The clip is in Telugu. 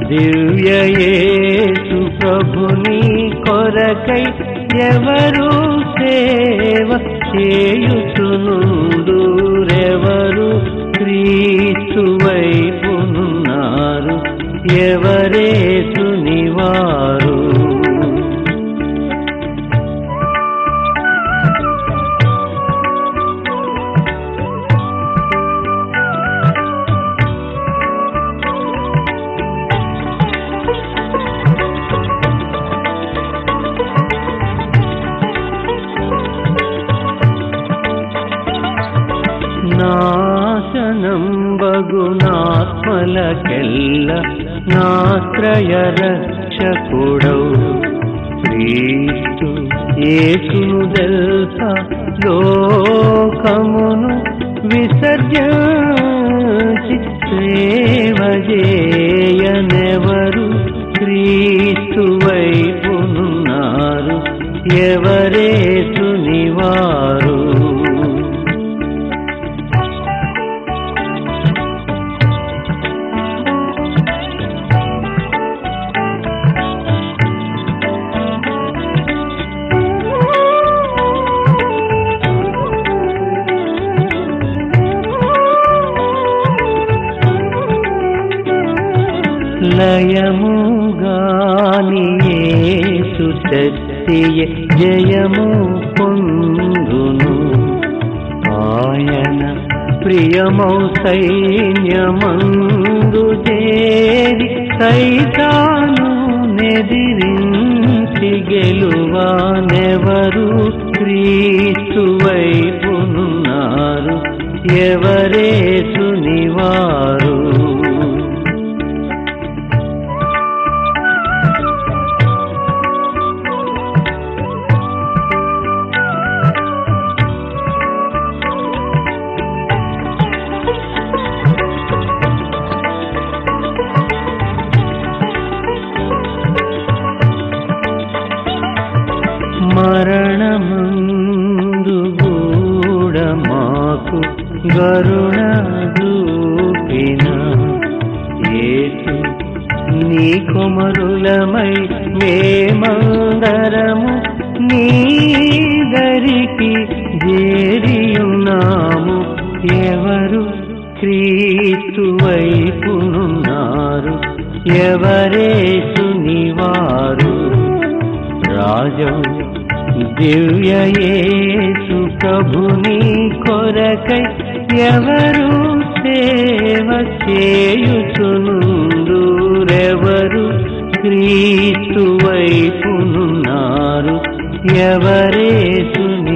దివ్యయేసు ప్రభుని కొరకై ఎవరు సేవ చేయుచునుందురెవరు క్రీస్తు వైపునున్నారు ఎవరేసుని వారు నాశనం బగునాత్మలకెల్ల నాశ్రయ రక్షకుడౌ క్రీస్తు ఏసును దెల్ప లోకమును విసర్జించి సేవజేయనెవరు క్రీస్తు వైపునున్నారు ఎవరేసుని వారు లయముగాని యేసు శక్తియే జయము పొందును ఆయన ప్రియమౌ సైన్యమందు చేరి సైతాను నెదిరించి గెలువానెవరు క్రీస్తు వైపునున్నారు ఎవరేసుని వారు మరణమందు గూడ మాకు గరుణ దూపిన ఏసు నీ కుమరులమై మేమందరము నీ దరికి చేరియున్నాము ఎవరు క్రీస్తు వైపునున్నారు ఎవరేసుని వారు రాజం దివ్యయేసు ప్రభుని కొరకై ఎవరు సేవ చేయుచునుందురెవరు క్రీస్తు వైపునున్నారు ఎవరేసుని